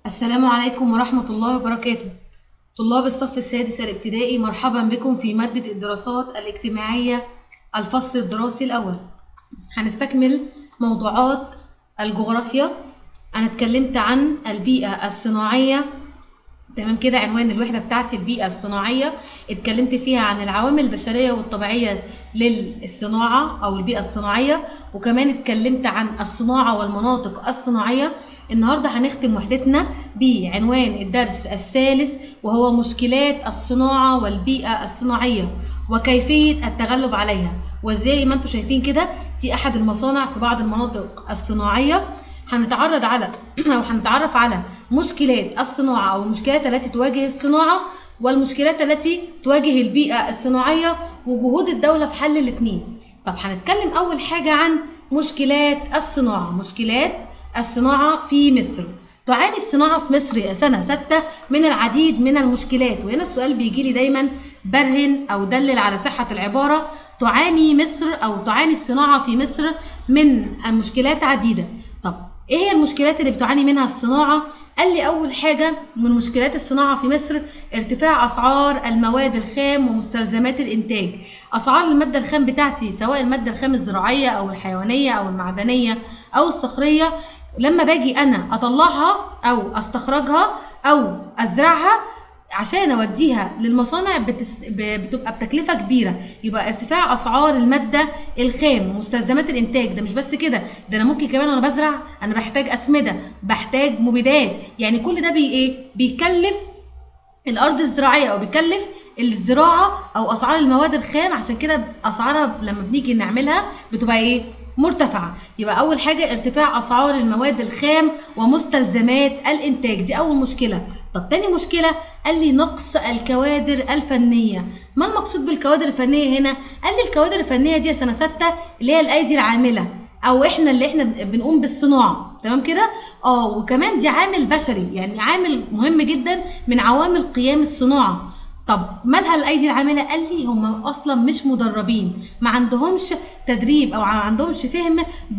السلام عليكم ورحمة الله وبركاته طلاب الصف السادس الابتدائي مرحبا بكم في مادة الدراسات الاجتماعية الفصل الدراسي الأول هنستكمل موضوعات الجغرافيا أنا اتكلمت عن البيئة الصناعية تمام كده عنوان الوحدة بتاعتي البيئة الصناعية اتكلمت فيها عن العوامل البشرية والطبيعية للصناعة أو البيئة الصناعية وكمان اتكلمت عن الصناعة والمناطق الصناعية النهاردة هنختم وحدتنا بعنوان الدرس الثالث وهو مشكلات الصناعة والبيئة الصناعية وكيفية التغلب عليها وازاي ما انتم شايفين كده دي أحد المصانع في بعض المناطق الصناعية هنتعرض على او هنتعرف على مشكلات الصناعه او المشكلات التي تواجه الصناعه والمشكلات التي تواجه البيئه الصناعيه وجهود الدوله في حل الاثنين طب هنتكلم اول حاجه عن مشكلات الصناعه مشكلات الصناعه في مصر تعاني الصناعه في مصر يا سنه ستة من العديد من المشكلات وهنا السؤال بيجي لي دايما برهن او دلل على صحه العباره تعاني مصر او تعاني الصناعه في مصر من المشكلات عديده طب ايه هي المشكلات اللي بتعاني منها الصناعه قال لي اول حاجه من مشكلات الصناعه في مصر ارتفاع اسعار المواد الخام ومستلزمات الانتاج اسعار الماده الخام بتاعتي سواء الماده الخام الزراعيه او الحيوانيه او المعدنيه او الصخريه لما باجي انا اطلعها او استخرجها او ازرعها عشان اوديها للمصانع بتس... بتبقى بتكلفه كبيره يبقى ارتفاع اسعار الماده الخام ومستلزمات الانتاج ده مش بس كده ده انا ممكن كمان وانا بزرع انا بحتاج اسمده بحتاج مبيدات يعني كل ده بي ايه بيكلف الارض الزراعيه او بيكلف الزراعه او اسعار المواد الخام عشان كده اسعارها لما بنيجي نعملها بتبقى ايه مرتفعة يبقى أول حاجة ارتفاع أسعار المواد الخام ومستلزمات الإنتاج دي أول مشكلة طب تاني مشكلة قال لي نقص الكوادر الفنية ما المقصود بالكوادر الفنية هنا قال لي الكوادر الفنية دي سنة ستة اللي هي الأيدي العاملة أو إحنا اللي إحنا بنقوم بالصناعة تمام كده اه وكمان دي عامل بشري يعني عامل مهم جدا من عوامل قيام الصناعة طب مالها الايدي العامله قال لي هم اصلا مش مدربين ما عندهمش تدريب او ما عندهمش فهم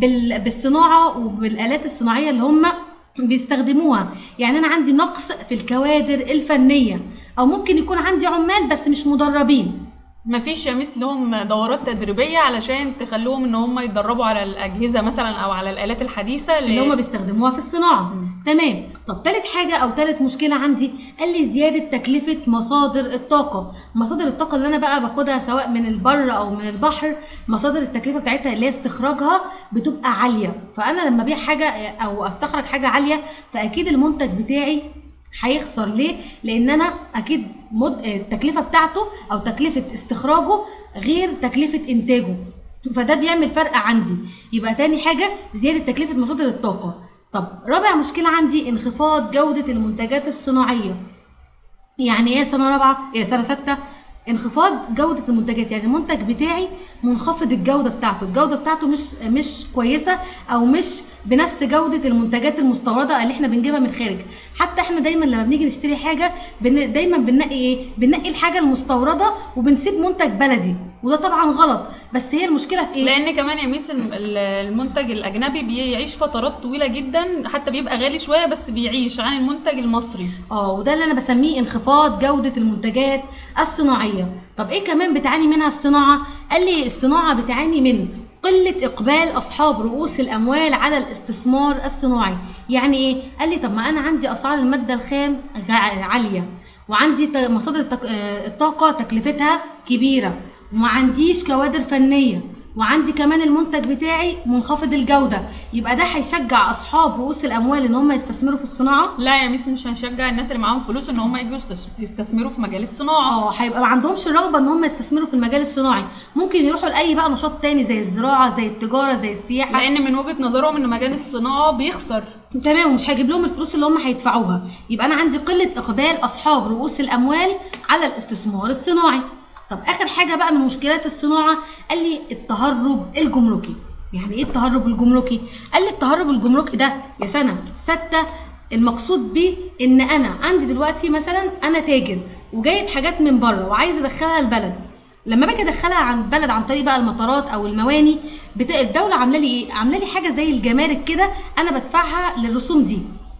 بالصناعه وبالالات الصناعيه اللي هم بيستخدموها يعني انا عندي نقص في الكوادر الفنيه او ممكن يكون عندي عمال بس مش مدربين مفيش يا ميس لهم دورات تدريبيه علشان تخلوهم ان هم يتدربوا على الاجهزه مثلا او على الالات الحديثه اللي, اللي هم بيستخدموها في الصناعه م. تمام طب تالت حاجه او تالت مشكله عندي قال لي زياده تكلفه مصادر الطاقه مصادر الطاقه اللي انا بقى باخدها سواء من البر او من البحر مصادر التكلفه بتاعتها اللي هي استخراجها بتبقى عاليه فانا لما ابيع حاجه او استخرج حاجه عاليه فاكيد المنتج بتاعي هيخسر ليه؟ لان انا اكيد مد... التكلفه بتاعته او تكلفه استخراجه غير تكلفه انتاجه فده بيعمل فرق عندي يبقى تاني حاجه زياده تكلفه مصادر الطاقه طب رابع مشكله عندي انخفاض جوده المنتجات الصناعيه يعني ايه سنه رابعه ايه سنه سته انخفاض جودة المنتجات يعني المنتج بتاعي منخفض الجودة بتاعته الجودة بتاعته مش مش كويسة او مش بنفس جودة المنتجات المستوردة اللي احنا بنجيبها من الخارج حتى احنا دايما لما بنيجي نشتري حاجة بن دايما بننقي ايه بننقي الحاجة المستوردة وبنسيب منتج بلدي وده طبعا غلط بس هي المشكله في ايه لان كمان يا ميس المنتج الاجنبي بيعيش فترات طويله جدا حتى بيبقى غالي شويه بس بيعيش عن المنتج المصري اه وده اللي انا بسميه انخفاض جوده المنتجات الصناعيه طب ايه كمان بتعاني منها الصناعه قال لي الصناعه بتعاني من قلة إقبال أصحاب رؤوس الأموال على الاستثمار الصناعي يعني إيه؟ قال لي طب ما أنا عندي أسعار المادة الخام عالية وعندي مصادر الطاقة تكلفتها كبيرة وما عنديش كوادر فنيه وعندي كمان المنتج بتاعي منخفض الجوده يبقى ده هيشجع اصحاب رؤوس الاموال ان هم يستثمروا في الصناعه لا يا ميس مش هنشجع الناس اللي معاهم فلوس ان هم يجوا يستثمروا في مجال الصناعه اه هيبقى ما عندهمش الرغبه ان هم يستثمروا في المجال الصناعي ممكن يروحوا لاي بقى نشاط تاني زي الزراعه زي التجاره زي السياحه لان من وجهه نظرهم ان مجال الصناعه بيخسر تمام ومش هيجيب لهم الفلوس اللي هم هيدفعوها يبقى انا عندي قله اقبال اصحاب رؤوس الاموال على الاستثمار الصناعي طب اخر حاجه بقى من مشكلات الصناعه قال لي التهرب الجمركي يعني ايه التهرب الجمركي قال لي التهرب الجمركي ده يا سنه سته المقصود بيه ان انا عندي دلوقتي مثلا انا تاجر وجايب حاجات من بره وعايز ادخلها البلد لما باجي ادخلها عن البلد عن طريق بقى المطارات او المواني بتا... الدوله عامله لي ايه عامله لي حاجه زي الجمارك كده انا بدفعها للرسوم دي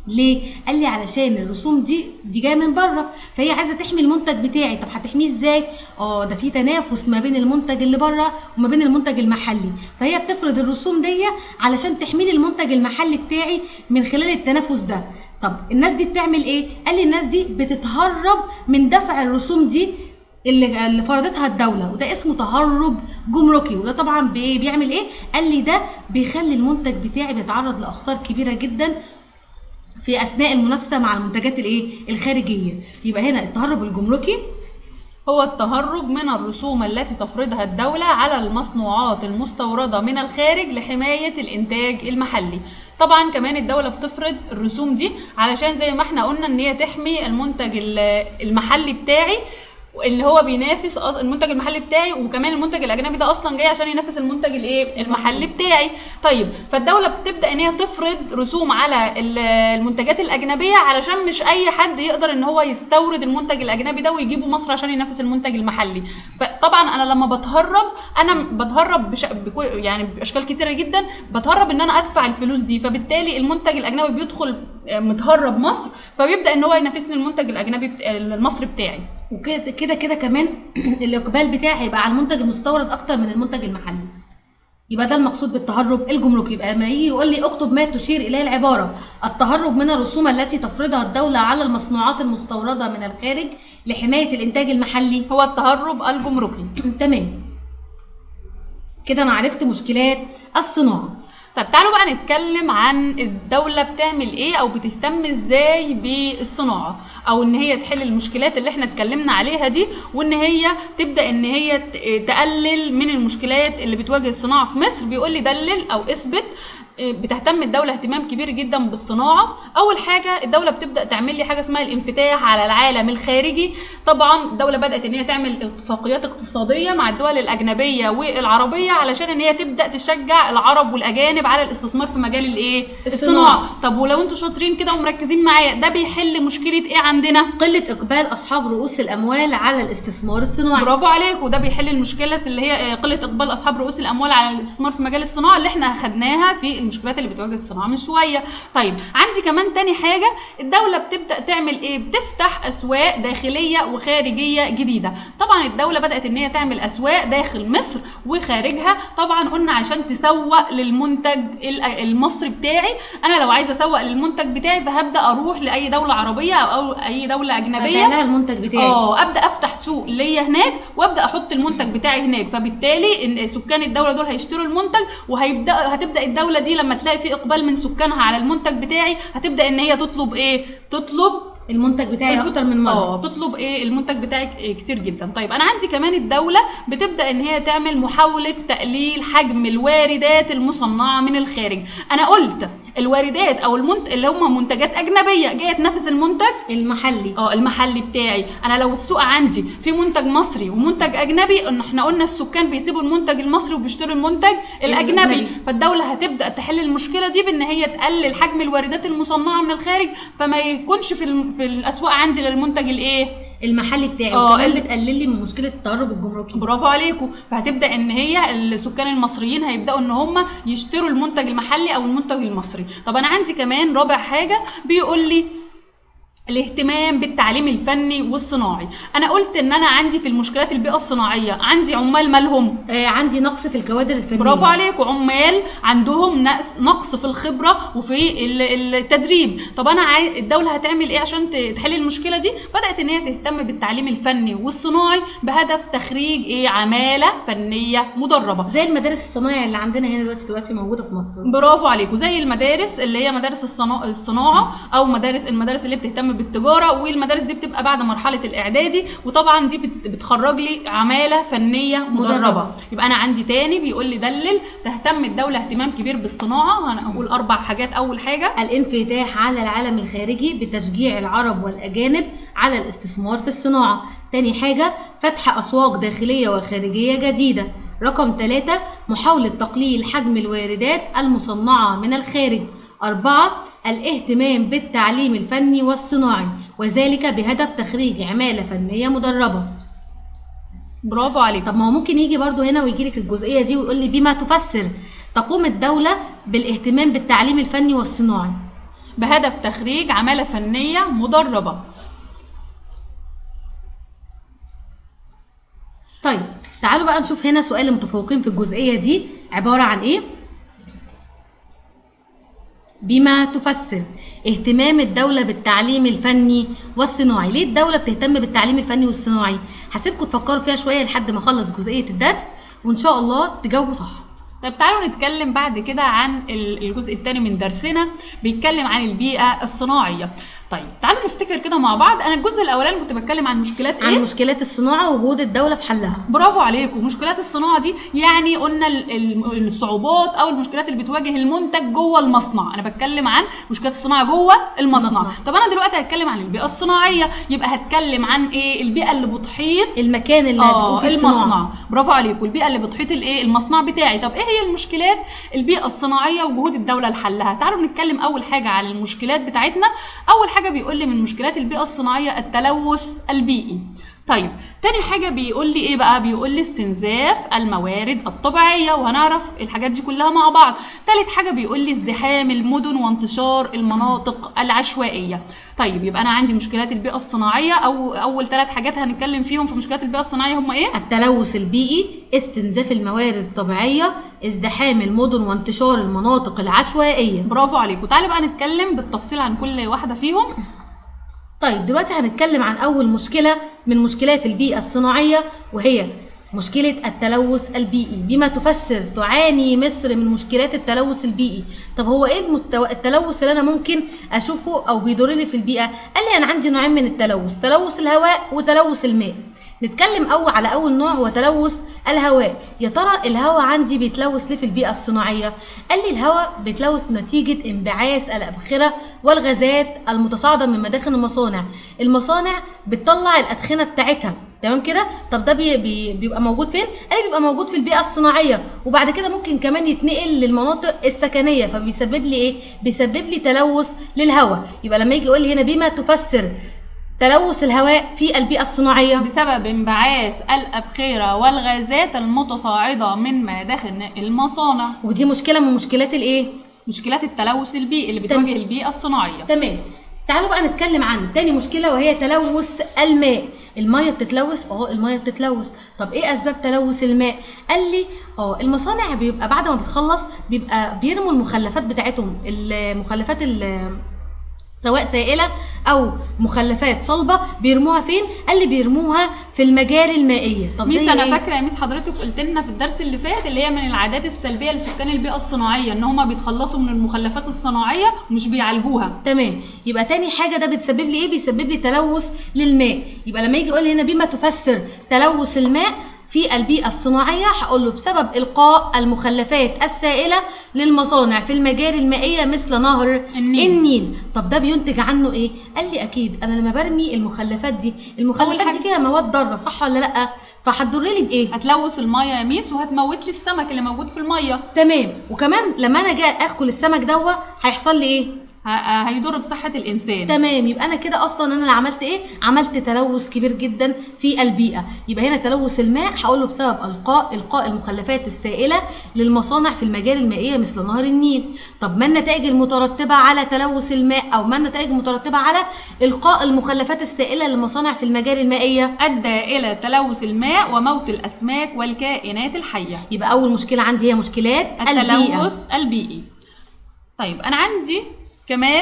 ليه قال لي علشان الرسوم دي دي جايه من بره فهي عايزه تحمي المنتج بتاعي طب هتحميه ازاي اه ده في تنافس ما بين المنتج اللي بره وما بين المنتج المحلي فهي بتفرض الرسوم دي علشان تحمي لي المنتج المحلي بتاعي من خلال التنافس ده طب الناس دي بتعمل ايه قال لي الناس دي بتتهرب من دفع الرسوم دي اللي اللي فرضتها الدوله وده اسمه تهرب جمركي وده طبعا بي- بيعمل ايه قال لي ده بيخلي المنتج بتاعي بيتعرض لاخطار كبيره جدا في اثناء المنافسه مع المنتجات الايه الخارجيه يبقى هنا التهرب الجمركي هو التهرب من الرسوم التي تفرضها الدولة على المصنوعات المستوردة من الخارج لحماية الإنتاج المحلي طبعا كمان الدولة بتفرض الرسوم دي علشان زي ما احنا قلنا ان هي تحمي المنتج ال- المحلي بتاعي اللي هو بينافس أص- المنتج المحلي بتاعي وكمان المنتج الاجنبي ده اصلا جاي عشان ينافس المنتج الايه المحلي بتاعي طيب فالدوله بتبدا ان هي تفرض رسوم على ال- المنتجات الاجنبيه علشان مش اي حد يقدر ان هو يستورد المنتج الاجنبي ده ويجيبه مصر عشان ينافس المنتج المحلي فطبعا انا لما بتهرب انا بتهرب بش... بكو... يعني باشكال كتيره جدا بتهرب ان انا ادفع الفلوس دي فبالتالي المنتج الاجنبي بيدخل متهرب مصر فبيبدا ان هو ينافسني المنتج الاجنبي بت... المصري بتاعي وكده كده كده كمان الاقبال بتاعي هيبقى على المنتج المستورد اكتر من المنتج المحلي يبقى ده المقصود بالتهرب الجمركي يبقى ما يجي يقول لي اكتب ما تشير اليه العباره التهرب من الرسوم التي تفرضها الدوله على المصنوعات المستورده من الخارج لحمايه الانتاج المحلي هو التهرب الجمركي تمام كده انا عرفت مشكلات الصناعه طب تعالوا بقى نتكلم عن الدولة بتعمل ايه او بتهتم ازاي بالصناعة او ان هي تحل المشكلات اللي احنا اتكلمنا عليها دي وان هي تبدأ ان هي ت- تقلل من المشكلات اللي بتواجه الصناعة في مصر بيقول لي دلل او اثبت إيه، بتهتم الدولة اهتمام كبير جدا بالصناعة أول حاجة الدولة بتبدأ تعمل لي حاجة اسمها الانفتاح على العالم الخارجي طبعا الدولة بدأت إن هي تعمل اتفاقيات اقتصادية مع الدول الأجنبية والعربية علشان إن هي تبدأ تشجع العرب والأجانب على الاستثمار في مجال الإيه؟ الصناعة طب ولو أنتوا شاطرين كده ومركزين معايا ده بيحل مشكلة إيه عندنا؟ قله اقبال اصحاب رؤوس الاموال على الاستثمار الصناعي برافو عليك وده بيحل المشكله اللي هي قله اقبال اصحاب رؤوس الاموال على الاستثمار في مجال الصناعه اللي احنا اخدناها في المشكلات اللي بتواجه الصناعه من شويه طيب عندي كمان تاني حاجه الدوله بتبدا تعمل ايه بتفتح اسواق داخليه وخارجيه جديده طبعا الدوله بدات ان هي تعمل اسواق داخل مصر وخارجها طبعا قلنا عشان تسوق للمنتج ال- المصري بتاعي انا لو عايزه اسوق للمنتج بتاعي فهبدا اروح لاي دوله عربيه او أو اي دوله اجنبيه أبيع لها المنتج بتاعي اه ابدا افتح سوق ليا هناك وابدا احط المنتج بتاعي هناك فبالتالي ان سكان الدوله دول هيشتروا المنتج وهيبدا هتبدا الدوله دي لما تلاقي في اقبال من سكانها على المنتج بتاعي هتبدا ان هي تطلب ايه تطلب المنتج بتاعي اكتر من مره اه تطلب ايه المنتج بتاعك إيه كتير جدا طيب انا عندي كمان الدوله بتبدا ان هي تعمل محاوله تقليل حجم الواردات المصنعه من الخارج انا قلت الواردات او المنت... اللي هم منتجات اجنبيه جايه تنافس المنتج المحلي اه المحلي بتاعي انا لو السوق عندي في منتج مصري ومنتج اجنبي ان احنا قلنا السكان بيسيبوا المنتج المصري وبيشتروا المنتج الاجنبي الأجنبي. فالدوله هتبدا تحل المشكله دي بان هي تقلل حجم الواردات المصنعه من الخارج فما يكونش في الم- في الاسواق عندي غير المنتج الايه المحلي بتاعي اه، وكمان ال- بتقلل لي من مشكله التهرب الجمركي برافو عليكم فهتبدا ان هي السكان المصريين هيبداوا ان هم يشتروا المنتج المحلي او المنتج المصري طب انا عندي كمان رابع حاجه بيقول لي الاهتمام بالتعليم الفني والصناعي انا قلت ان انا عندي في المشكلات البيئه الصناعيه عندي عمال مالهم آه عندي نقص في الكوادر الفنيه برافو عليكم عمال عندهم نقص نقص في الخبره وفي ال- التدريب طب انا عايز الدوله هتعمل ايه عشان ت- تحل المشكله دي بدات ان هي تهتم بالتعليم الفني والصناعي بهدف تخريج ايه عماله فنيه مدربه زي المدارس الصناعي اللي عندنا هنا دلوقتي دلوقتي موجوده في مصر برافو عليكم زي المدارس اللي هي مدارس الصنا- الصناعه او مدارس المدارس اللي بتهتم بالتجاره والمدارس دي بتبقى بعد مرحله الاعدادي وطبعا دي بت- بتخرج لي عماله فنيه مدربه مدربة. يبقى انا عندي تاني بيقول لي دلل تهتم الدوله اهتمام كبير بالصناعه انا اقول اربع حاجات اول حاجه الانفتاح على العالم الخارجي بتشجيع العرب والأجانب على الاستثمار في الصناعة تاني حاجة فتح أسواق داخلية وخارجية جديدة رقم ثلاثة محاولة تقليل حجم الواردات المصنعة من الخارج أربعة الاهتمام بالتعليم الفني والصناعي وذلك بهدف تخريج عمالة فنية مدربة برافو عليكم طب ما هو ممكن يجي برضو هنا ويجي لك الجزئية دي ويقول لي بما تفسر تقوم الدولة بالاهتمام بالتعليم الفني والصناعي بهدف تخريج عمالة فنية مدربة طيب تعالوا بقى نشوف هنا سؤال المتفوقين في الجزئية دي عبارة عن ايه بما تفسر اهتمام الدولة بالتعليم الفني والصناعي ليه الدولة بتهتم بالتعليم الفني والصناعي هسيبكم تفكروا فيها شوية لحد ما اخلص جزئية الدرس وان شاء الله تجاوبوا صح طب تعالوا نتكلم بعد كده عن ال- الجزء الثاني من درسنا بيتكلم عن البيئة الصناعية طيب تعالوا نفتكر كده مع بعض انا الجزء الاولاني كنت بتكلم عن مشكلات عن ايه مشكلات الصناعة وجهود الدولة في حلها برافو عليكم مشكلات الصناعه دي يعني قلنا ال- ال- الصعوبات او المشكلات اللي بتواجه المنتج جوه المصنع انا بتكلم عن مشكلات الصناعه جوه المصنع المصنع. طب انا دلوقتي هتكلم عن البيئه الصناعيه يبقى هتكلم عن ايه البيئه اللي بتحيط المكان اللي اه هتكون فيه المصنع الصناعة برافو عليكم البيئه اللي بتحيط الايه المصنع بتاعي طب ايه هي المشكلات البيئه الصناعيه وجهود الدوله لحلها تعالوا نتكلم اول حاجه عن المشكلات بتاعتنا اول حاجه بيقول لي من مشكلات البيئه الصناعيه التلوث البيئي طيب تاني حاجة بيقول لي ايه بقى بيقول لي استنزاف الموارد الطبيعية وهنعرف الحاجات دي كلها مع بعض تالت حاجة بيقول لي ازدحام المدن وانتشار المناطق العشوائية طيب يبقى انا عندي مشكلات البيئة الصناعية او اول ثلاث حاجات هنتكلم فيهم في مشكلات البيئة الصناعية هم ايه التلوث البيئي استنزاف الموارد الطبيعية ازدحام المدن وانتشار المناطق العشوائية برافو عليكم تعالى بقى نتكلم بالتفصيل عن كل واحدة فيهم طيب دلوقتي هنتكلم عن أول مشكلة من مشكلات البيئة الصناعية وهي مشكلة التلوث البيئي بما تفسر تعاني مصر من مشكلات التلوث البيئي طب هو ايه المتو... التلوث اللي انا ممكن اشوفه او بيضر لي في البيئة قال لي انا عندي نوعين من التلوث تلوث الهواء وتلوث الماء نتكلم أول على أول نوع هو تلوث الهواء يا ترى الهواء عندي بيتلوث ليه في البيئة الصناعية قال لي الهواء بيتلوث نتيجة انبعاث الأبخرة والغازات المتصاعدة من مداخل المصانع المصانع بتطلع الأدخنة بتاعتها تمام كده طب ده بي بي بيبقى موجود فين قال لي بيبقى موجود في البيئة الصناعية وبعد كده ممكن كمان يتنقل للمناطق السكنية فبيسبب لي ايه بيسبب لي تلوث للهواء يبقى لما يجي يقول لي هنا بما تفسر تلوث الهواء في البيئة الصناعية بسبب انبعاث الأبخرة والغازات المتصاعدة من مداخل المصانع ودي مشكلة من مشكلات الايه مشكلات التلوث البيئي اللي تمام. بتواجه البيئة الصناعية تمام تعالوا بقى نتكلم عن تاني مشكلة وهي تلوث الماء المية بتتلوث اه المية بتتلوث طب ايه اسباب تلوث الماء قال لي اه المصانع بيبقى بعد ما بتخلص بيبقى بيرموا المخلفات بتاعتهم المخلفات ال- سواء سائلة أو مخلفات صلبة بيرموها فين؟ قال لي بيرموها في المجاري المائية طب ميس زي انا إيه؟ فاكره يا ميس حضرتك قلت لنا في الدرس اللي فات اللي هي من العادات السلبيه لسكان البيئه الصناعيه ان هم بيتخلصوا من المخلفات الصناعيه ومش بيعالجوها تمام يبقى تاني حاجه ده بتسبب لي ايه بيسبب لي تلوث للماء يبقى لما يجي يقول لي هنا بما تفسر تلوث الماء في البيئة الصناعية هقول له بسبب إلقاء المخلفات السائلة للمصانع في المجاري المائية مثل نهر النيل. النيل طب ده بينتج عنه إيه؟ قال لي أكيد أنا لما برمي المخلفات دي المخلفات حاجة- دي فيها مواد ضارة صح ولا لأ؟ فهتضر لي بإيه؟ هتلوث الميه يا ميس وهتموت لي السمك اللي موجود في الميه تمام وكمان لما أنا جاي آكل السمك دوا هيحصل لي إيه؟ ه- هيضر بصحه الانسان تمام يبقى انا كده اصلا انا اللي عملت ايه عملت تلوث كبير جدا في البيئه يبقى هنا تلوث الماء هقول له بسبب القاء القاء المخلفات السائله للمصانع في المجاري المائيه مثل نهر النيل طب ما النتائج المترتبه على تلوث الماء او ما النتائج المترتبه على القاء المخلفات السائله للمصانع في المجاري المائيه ادى الى تلوث الماء وموت الاسماك والكائنات الحيه يبقى اول مشكله عندي هي مشكلات البيئه التلوث البيئي طيب انا عندي كمان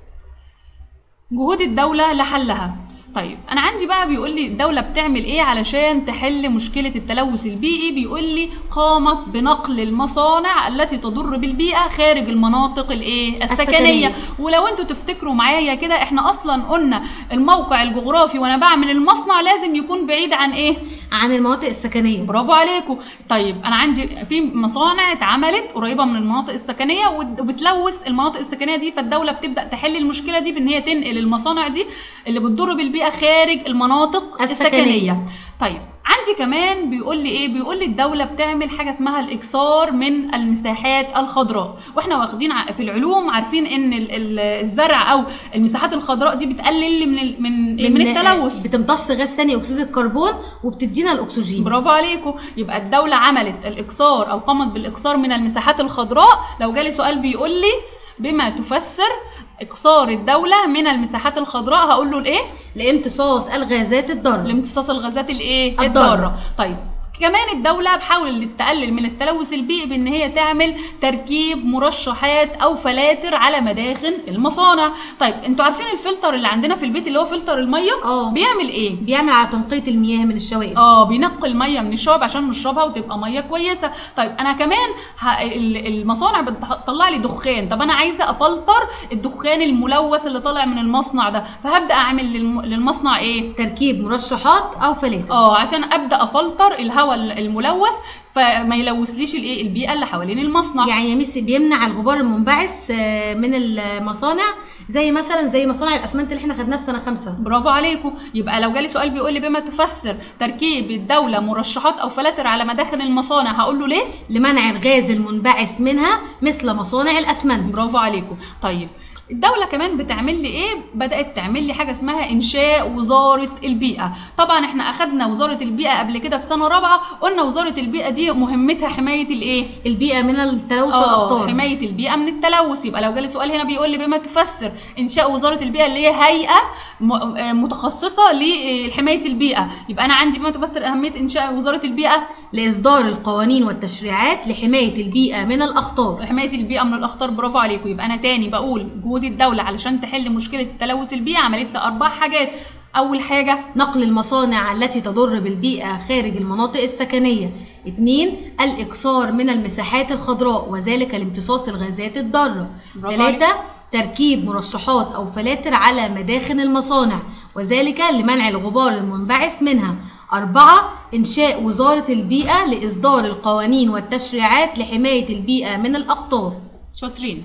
جهود الدولة لحلها طيب انا عندي بقى بيقول لي الدولة بتعمل ايه علشان تحل مشكلة التلوث البيئي بيقول لي قامت بنقل المصانع التي تضر بالبيئة خارج المناطق الايه السكنية السكنية. ولو انتوا تفتكروا معايا كده احنا اصلا قلنا الموقع الجغرافي وانا بعمل المصنع لازم يكون بعيد عن ايه عن المناطق السكنيه برافو عليكم طيب انا عندي في مصانع اتعملت قريبه من المناطق السكنيه وت- وبتلوث المناطق السكنيه دي فالدوله بتبدا تحل المشكله دي بان هي تنقل المصانع دي اللي بتضر بالبيئه خارج المناطق السكنية. السكنيه طيب عندي كمان بيقول لي ايه بيقول لي الدوله بتعمل حاجه اسمها الاكثار من المساحات الخضراء واحنا واخدين ع- في العلوم عارفين ان ال- ال- الزرع او المساحات الخضراء دي بتقلل لي من ال- من من, من التلوث بتمتص غاز ثاني اكسيد الكربون وبتدينا الاكسجين برافو عليكم يبقى الدولة عملت الإكثار أو قامت بالإكثار من المساحات الخضراء لو جالي سؤال بيقول لي بما تفسر اقصار الدوله من المساحات الخضراء هقول له الايه لامتصاص الغازات الضاره لامتصاص الغازات الايه الضارة. الضاره طيب كمان الدولة بحاول تقلل من التلوث البيئي بإن هي تعمل تركيب مرشحات أو فلاتر على مداخن المصانع. طيب أنتوا عارفين الفلتر اللي عندنا في البيت اللي هو فلتر المية؟ اه بيعمل إيه؟ بيعمل على تنقية المياه من الشوائب اه بينقي الميه من الشرب عشان نشربها وتبقى ميه كويسه طيب انا كمان ه... ال- المصانع بتطلع لي دخان طب انا عايزه افلتر الدخان الملوث اللي طالع من المصنع ده فهبدا اعمل للم... للمصنع ايه تركيب مرشحات او فلاتر اه عشان ابدا افلتر الهواء الملوث فما يلوثليش الايه البيئه اللي حوالين المصنع يعني يا ميسي بيمنع الغبار المنبعث آه، من المصانع زي مثلا زي مصانع الاسمنت اللي احنا خدناه في سنه خمسة برافو عليكم يبقى لو جالي سؤال بيقول لي بما تفسر تركيب الدوله مرشحات او فلاتر على مداخن المصانع هقول له ليه لمنع الغاز المنبعث منها مثل مصانع الاسمنت برافو عليكم طيب الدولة كمان بتعمل لي ايه؟ بدأت تعمل لي حاجة اسمها إنشاء وزارة البيئة، طبعا احنا أخدنا وزارة البيئة قبل كده في سنة رابعة، قلنا وزارة البيئة دي مهمتها حماية الايه؟ البيئه من التلوث اه والاخطار حماية البيئة من التلوث، يبقى لو جالي سؤال هنا بيقول لي بما تفسر إنشاء وزارة البيئة اللي هي هيئة م- آه متخصصة لحماية البيئة، يبقى أنا عندي بما تفسر أهمية إنشاء وزارة البيئة لاصدار القوانين والتشريعات لحمايه البيئه من الاخطار حمايه البيئه من الاخطار برافو عليكم يبقى انا تاني بقول جهود الدوله علشان تحل مشكله التلوث البيئي عملت لي اربع حاجات اول حاجه نقل المصانع التي تضر بالبيئة خارج المناطق السكنية اتنين الإكثار من المساحات الخضراء وذلك لامتصاص الغازات الضارة برافو ثلاثة تركيب مرشحات أو فلاتر على مداخن المصانع وذلك لمنع الغبار المنبعث منها أربعة إنشاء وزارة البيئة لإصدار القوانين والتشريعات لحماية البيئة من الأخطار شاطرين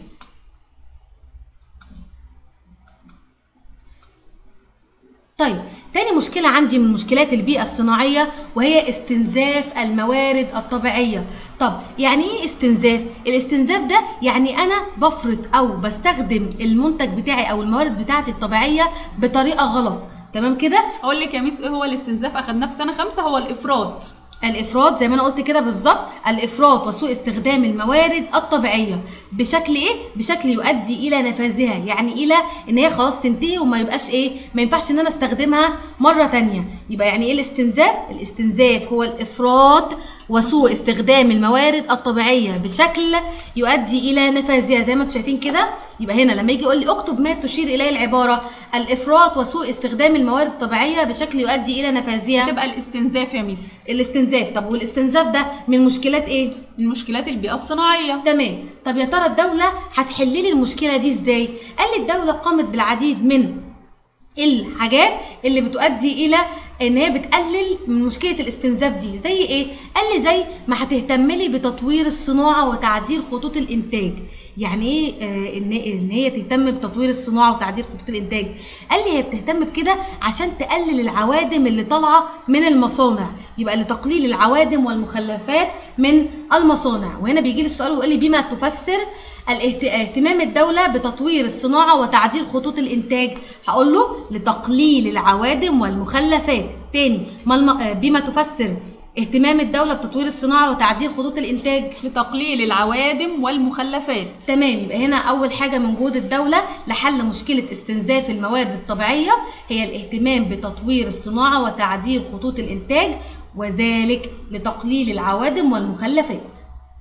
طيب تاني مشكلة عندي من مشكلات البيئة الصناعية وهي استنزاف الموارد الطبيعية طب يعني ايه استنزاف؟ الاستنزاف ده يعني انا بفرط او بستخدم المنتج بتاعي او الموارد بتاعتي الطبيعية بطريقة غلط تمام كده؟ اقول لك يا ميس ايه هو الاستنزاف اخدناه في سنه خمسة هو الافراط الافراط زي ما انا قلت كده بالظبط الافراط وسوء استخدام الموارد الطبيعيه بشكل ايه بشكل يؤدي الى نفاذها يعني الى ان هي خلاص تنتهي وما يبقاش ايه ما ينفعش ان انا استخدمها مره تانية يبقى يعني ايه الاستنزاف الاستنزاف هو الافراط وسوء استخدام الموارد الطبيعيه بشكل يؤدي الى نفاذها زي ما انتم شايفين كده يبقى هنا لما يجي يقول لي اكتب ما تشير اليه العباره الافراط وسوء استخدام الموارد الطبيعيه بشكل يؤدي الى نفاذها تبقى الاستنزاف يا ميس الاستنزاف طب والاستنزاف ده من مشكلات ايه من مشكلات البيئه الصناعيه تمام طب يا ترى الدوله هتحل لي المشكله دي ازاي قال لي الدوله قامت بالعديد من الحاجات اللي بتؤدي الى ان هي بتقلل من مشكله الاستنزاف دي زي ايه قال لي زي ما هتهتملي بتطوير الصناعه وتعديل خطوط الانتاج يعني ايه آه ان ان هي تهتم بتطوير الصناعه وتعديل خطوط الانتاج قال لي هي بتهتم بكده عشان تقلل العوادم اللي طالعه من المصانع يبقى لتقليل العوادم والمخلفات من المصانع وهنا بيجي لي السؤال ويقول لي بما تفسر الاهت- اهتمام الدولة بتطوير الصناعة وتعديل خطوط الإنتاج هقول له لتقليل العوادم والمخلفات تاني ما الم... آه، بما تفسر اهتمام الدولة بتطوير الصناعة وتعديل خطوط الإنتاج لتقليل العوادم والمخلفات تمام يبقى هنا أول حاجة من جهود الدولة لحل مشكلة استنزاف الموارد الطبيعية هي الاهتمام بتطوير الصناعة وتعديل خطوط الإنتاج وذلك لتقليل العوادم والمخلفات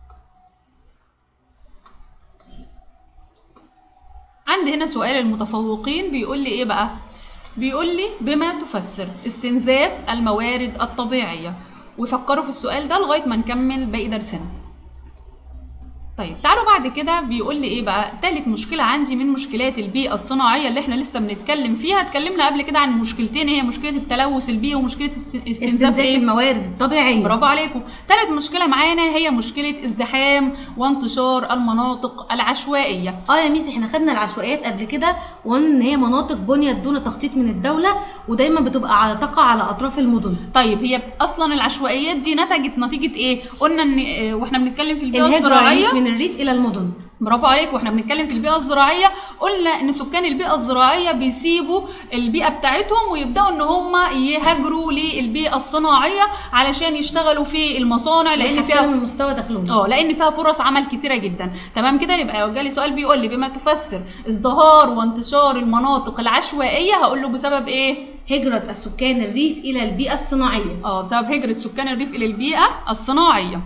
عندي هنا سؤال المتفوقين بيقول لي ايه بقى بيقول لي بما تفسر استنزاف الموارد الطبيعية وفكروا في السؤال ده لغاية ما نكمل باقي درسنا طيب تعالوا بعد كده بيقول لي ايه بقى تالت مشكلة عندي من مشكلات البيئة الصناعية اللي احنا لسه بنتكلم فيها اتكلمنا قبل كده عن مشكلتين هي مشكلة التلوث البيئي ومشكلة است- استنزاف استنزاف ايه الموارد الطبيعية برافو عليكم تالت مشكلة معانا هي مشكلة ازدحام وانتشار المناطق العشوائية اه يا ميسي احنا خدنا العشوائيات قبل كده وقلنا ان هي مناطق بنيت دون تخطيط من الدولة ودايما بتبقى على تقع على اطراف المدن طيب هي اصلا العشوائيات دي نتجت نتيجه ايه قلنا ان آه، واحنا بنتكلم في البيئه الهجرة يا الزراعيه ميس من الريف الى المدن برافو عليك واحنا بنتكلم في البيئه الزراعيه قلنا ان سكان البيئه الزراعيه بيسيبوا البيئه بتاعتهم ويبداوا ان هم يهاجروا للبيئه الصناعيه علشان يشتغلوا في المصانع لان ويحسنوا فيها من مستوى دخلهم اه لان فيها فرص عمل كتيره جدا تمام كده يبقى جالي سؤال بيقول لي بما تفسر ازدهار وانتشار المناطق العشوائيه هقول له بسبب ايه هجرة السكان الريف الى البيئة الصناعية اه بسبب هجرة سكان الريف إلى البيئة الصناعية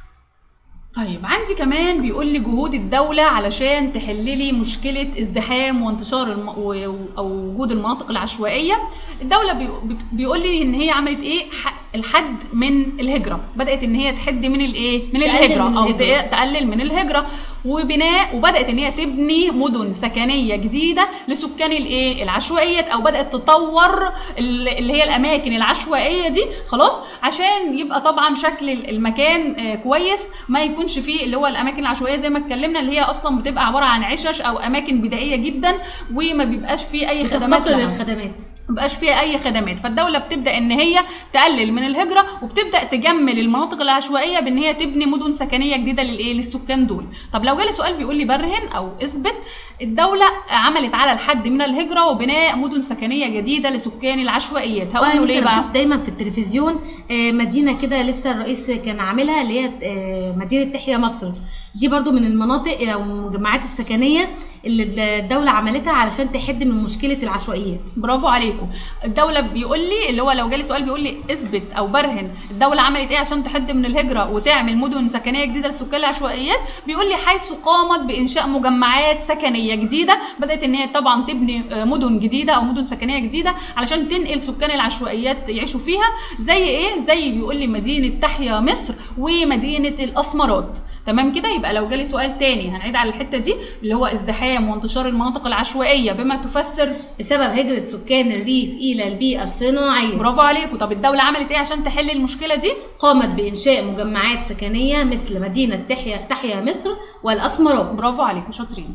طيب عندي كمان بيقول لي جهود الدولة علشان تحل لي مشكلة ازدحام وانتشار الم... و... أو وجود المناطق العشوائية الدولة بي... بيقول لي إن هي عملت إيه ح... الحد من الهجرة بدأت إن هي تحد من الإيه من تقلل الهجرة من أو الهجرة. ت- تقلل من الهجرة وبناء وبدأت إن هي تبني مدن سكنية جديدة لسكان الإيه العشوائية أو بدأت تطور ال- اللي هي الأماكن العشوائية دي خلاص عشان يبقى طبعا شكل ال- المكان آه، كويس ما يكونش فيه اللي هو الأماكن العشوائية زي ما اتكلمنا اللي هي أصلا بتبقى عبارة عن عشش أو أماكن بدائية جدا وما بيبقاش فيه أي خدمات تفتقر لها. للخدمات مبقاش فيها اي خدمات فالدوله بتبدا ان هي تقلل من الهجره وبتبدا تجمل المناطق العشوائيه بان هي تبني مدن سكنيه جديده للايه للسكان دول طب لو جالي سؤال بيقول لي برهن او اثبت الدوله عملت على الحد من الهجره وبناء مدن سكنيه جديده لسكان العشوائيات هقول له والله ليه مثلا بقى بشوف دايما في التلفزيون آه، مدينه كده لسه الرئيس كان عاملها اللي هي آه، مدينه تحيا مصر دي برضو من المناطق او المجمعات السكنيه اللي الدوله عملتها علشان تحد من مشكله العشوائيات برافو عليكم الدولة بيقول لي اللي هو لو جالي سؤال بيقول لي اثبت او برهن الدولة عملت ايه عشان تحد من الهجرة وتعمل مدن سكنية جديدة لسكان العشوائيات بيقول لي حيث قامت بانشاء مجمعات سكنية جديدة بدأت ان هي طبعا تبني آه، مدن جديدة او مدن سكنية جديدة علشان تنقل سكان العشوائيات يعيشوا فيها زي ايه زي بيقول لي مدينة تحيا مصر ومدينة الاسمرات تمام كده يبقى لو جالي سؤال تاني هنعيد على الحتة دي اللي هو ازدحام وانتشار المناطق العشوائية بما تفسر بسبب هجره سكان الريف الى البيئه الصناعيه برافو عليكم طب الدولة عملت ايه عشان تحل المشكلة دي؟ قامت بانشاء مجمعات سكنيه مثل مدينه تحيا تحيا مصر والاسمرات برافو عليكم شاطرين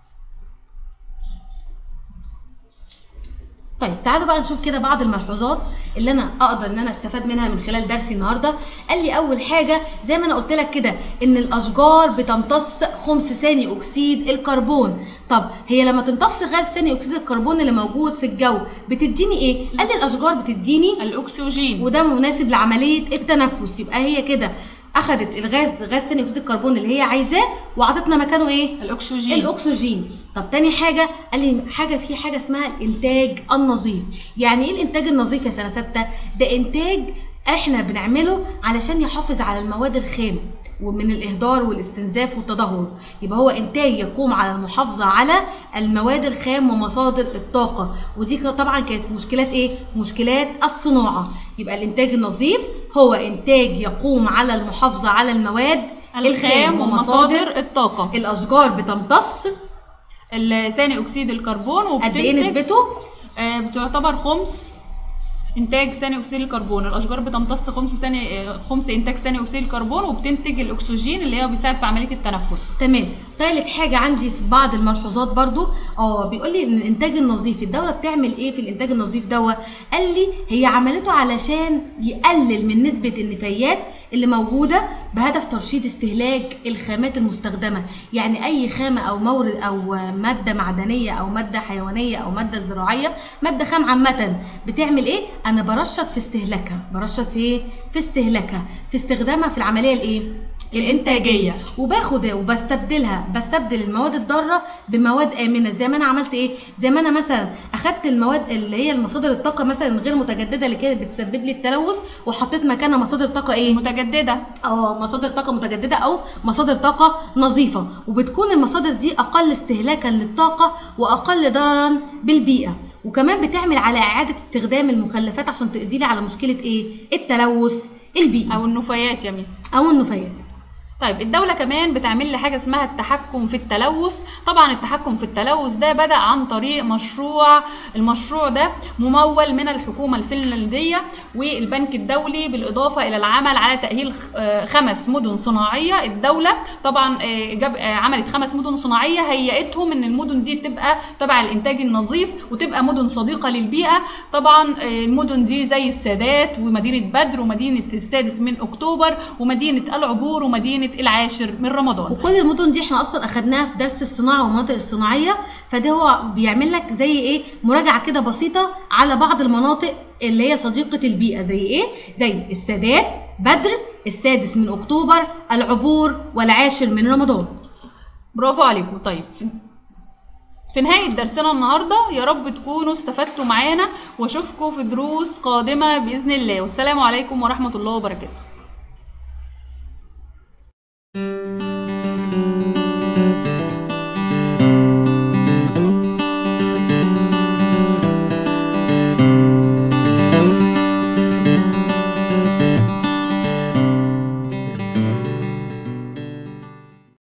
طيب تعالوا بقى نشوف كده بعض الملحوظات اللي انا اقدر ان انا استفاد منها من خلال درسي النهارده قال لي اول حاجه زي ما انا قلت لك كده ان الاشجار بتمتص خمس ثاني اكسيد الكربون طب هي لما تمتص غاز ثاني اكسيد الكربون اللي موجود في الجو بتديني ايه قال لي الاشجار بتديني الاكسجين وده مناسب لعمليه التنفس يبقى هي كده اخذت الغاز غاز ثاني اكسيد الكربون اللي هي عايزاه وعطتنا مكانه ايه الاكسجين الاكسجين طب تاني حاجه قال لي حاجه في حاجه اسمها الانتاج النظيف يعني ايه الانتاج النظيف يا سنه سته ده انتاج احنا بنعمله علشان يحافظ على المواد الخام ومن الاهدار والاستنزاف والتدهور يبقى هو انتاج يقوم على المحافظه على المواد الخام ومصادر الطاقه ودي كده طبعا كانت في مشكلات ايه في مشكلات الصناعه يبقى الانتاج النظيف هو انتاج يقوم على المحافظه على المواد الخام ومصادر الطاقة الاشجار بتمتص ثاني اكسيد الكربون قد ايه وبتنتج نسبته آه، بتعتبر خمس انتاج ثاني اكسيد الكربون الاشجار بتمتص خمس ثاني آه، خمس انتاج ثاني اكسيد الكربون وبتنتج الاكسجين اللي هو بيساعد في عمليه التنفس تمام تالت حاجة عندي في بعض الملحوظات برضو اه بيقول لي ان الانتاج النظيف الدولة بتعمل ايه في الانتاج النظيف دوا قال لي هي عملته علشان يقلل من نسبة النفايات اللي موجودة بهدف ترشيد استهلاك الخامات المستخدمة يعني اي خامة او مورد او مادة معدنية او مادة حيوانية او مادة زراعية مادة خام عامة بتعمل ايه انا برشد في استهلاكها برشد في ايه في استهلاكها في استخدامها في العملية الايه الانتاجيه وباخد وبستبدلها بستبدل المواد الضاره بمواد امنه زي ما انا عملت ايه زي ما انا مثلا اخدت المواد اللي هي المصادر الطاقه مثلا غير متجدده اللي كانت بتسبب لي التلوث وحطيت مكانها مصادر طاقه ايه متجدده اه مصادر طاقه متجدده او مصادر طاقه نظيفه وبتكون المصادر دي اقل استهلاكا للطاقه واقل ضررا بالبيئه وكمان بتعمل على اعاده استخدام المخلفات عشان تقضي لي على مشكله ايه التلوث البيئي او النفايات يا ميس او النفايات طيب الدولة كمان بتعمل لي حاجة اسمها التحكم في التلوث طبعا التحكم في التلوث ده بدأ عن طريق مشروع المشروع ده ممول من الحكومة الفنلندية والبنك الدولي بالإضافة إلى العمل على تأهيل خ- آه خمس مدن صناعية الدولة طبعا آه، جاب آه، عملت خمس مدن صناعية هيئتهم إن المدن دي تبقى تبع الإنتاج النظيف وتبقى مدن صديقة للبيئة طبعا آه، المدن دي زي السادات ومدينة بدر ومدينة السادس من أكتوبر ومدينة العبور ومدينة العاشر من رمضان وكل المدن دي احنا اصلا اخدناها في درس الصناعه والمناطق الصناعيه فده هو بيعمل لك زي ايه مراجعه كده بسيطه على بعض المناطق اللي هي صديقه البيئه زي ايه زي السادات بدر السادس من اكتوبر العبور والعاشر من رمضان برافو عليكم طيب في- في نهاية درسنا النهاردة يا رب تكونوا استفدتوا معانا واشوفكم في دروس قادمة بإذن الله والسلام عليكم ورحمة الله وبركاته